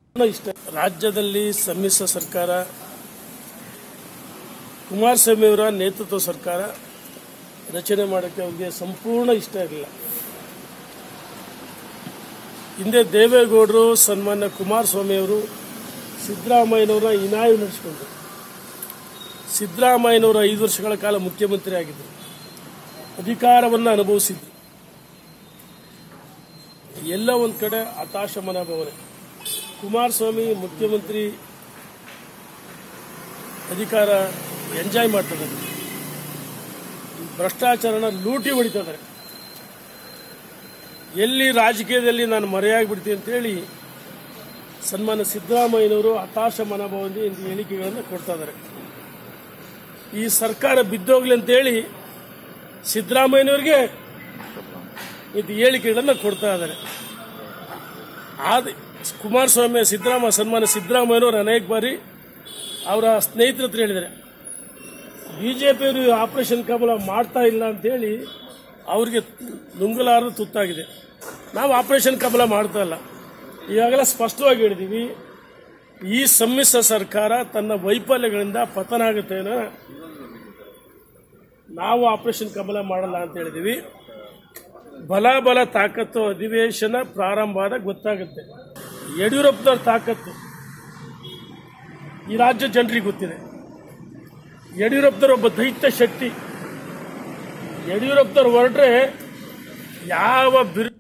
ಇಷ್ಟ ರಾಜ್ಯದಲ್ಲಿ ಸಮ್ಮಿಶ್ರ ಸರ್ಕಾರ ಕುಮಾರಸ್ವಾಮಿ ಅವರ ನೇತೃತ್ವ ಸರ್ಕಾರ ರಚನೆ ಮಾಡೋಕ್ಕೆ ಅವ್ರಿಗೆ ಸಂಪೂರ್ಣ ಇಷ್ಟ ಇರಲಿಲ್ಲ ಹಿಂದೆ ದೇವೇಗೌಡರು ಸನ್ಮಾನ್ಯ ಕುಮಾರಸ್ವಾಮಿ ಅವರು ಸಿದ್ದರಾಮಯ್ಯನವರ ಇನಾಯು ನಡೆಸಿಕೊಂಡ್ರು ಸಿದ್ದರಾಮಯ್ಯನವರು ಐದು ವರ್ಷಗಳ ಕಾಲ ಮುಖ್ಯಮಂತ್ರಿ ಆಗಿದ್ದರು ಅಧಿಕಾರವನ್ನು ಅನುಭವಿಸಿದ್ರು ಎಲ್ಲ ಒಂದು ಕಡೆ ಹತಾಶ ಮನೋಭಾವನೆ ಕುಮಾರಸ್ವಾಮಿ ಮುಖ್ಯಮಂತ್ರಿ ಅಧಿಕಾರ ಎಂಜಾಯ್ ಮಾಡ್ತಿದ್ದಾರೆ ಭ್ರಷ್ಟಾಚಾರನ ಲೂಟಿ ಹೊಡಿತಿದ್ದಾರೆ ಎಲ್ಲಿ ರಾಜಕೀಯದಲ್ಲಿ ನಾನು ಮರೆಯಾಗ್ಬಿಡ್ತೀನಿ ಅಂತೇಳಿ ಸನ್ಮಾನ ಸಿದ್ದರಾಮಯ್ಯನವರು ಹತಾಶ ಮನೋಭಾವದಿಂದ ಇಂದು ಹೇಳಿಕೆಗಳನ್ನು ಕೊಡ್ತಾ ಇದ್ದಾರೆ ಈ ಸರ್ಕಾರ ಬಿದ್ದೋಗ್ಲಿ ಅಂತೇಳಿ ಸಿದ್ದರಾಮಯ್ಯನವ್ರಿಗೆ ಇದು ಹೇಳಿಕೆಗಳನ್ನು ಕೊಡ್ತಾ ಇದ್ದಾರೆ ಆದ ಕುಮಾರಸ್ವಾಮಿ ಸಿದ್ದರಾಮ ಸನ್ಮಾನ ಸಿದ್ದರಾಮಯ್ಯನವರು ಅನೇಕ ಬಾರಿ ಅವರ ಸ್ನೇಹಿತರ ಹತ್ರ ಹೇಳಿದ್ದಾರೆ ಬಿ ಜೆ ಪಿಯವರು ಆಪರೇಷನ್ ಕಮಲ ಮಾಡ್ತಾ ಇಲ್ಲ ಅಂತೇಳಿ ಅವ್ರಿಗೆ ನುಂಗಲಾರದು ತುತ್ತಾಗಿದೆ ನಾವು ಆಪರೇಷನ್ ಕಮಲ ಮಾಡ್ತಾ ಇಲ್ಲ ಈಗಾಗಲೇ ಸ್ಪಷ್ಟವಾಗಿ ಹೇಳಿದ್ದೀವಿ ಈ ಸಮ್ಮಿಶ್ರ ಸರ್ಕಾರ ತನ್ನ ವೈಫಲ್ಯಗಳಿಂದ ಪತನ ಆಗುತ್ತೆ ಅನ್ನೋ ನಾವು ಆಪರೇಷನ್ ಕಮಲ ಮಾಡಲ್ಲ ಅಂತ ಹೇಳಿದ್ದೀವಿ ಬಲ ಬಲ ತಾಕತ್ತು ಅಧಿವೇಶನ ಪ್ರಾರಂಭ ಆದಾಗ ಗೊತ್ತಾಗುತ್ತೆ ಯಡಿಯೂರಪ್ಪನವ್ರ ತಾಕತ್ತು ಈ ರಾಜ್ಯ ಜನರಿಗೆ ಗೊತ್ತಿದೆ ಯಡಿಯೂರಪ್ಪನವ್ರ ಒಬ್ಬ ದೈತ್ಯ ಶಕ್ತಿ ಯಡಿಯೂರಪ್ಪನವ್ರು ಹೊರಟ್ರೆ ಯಾವ ಬಿರು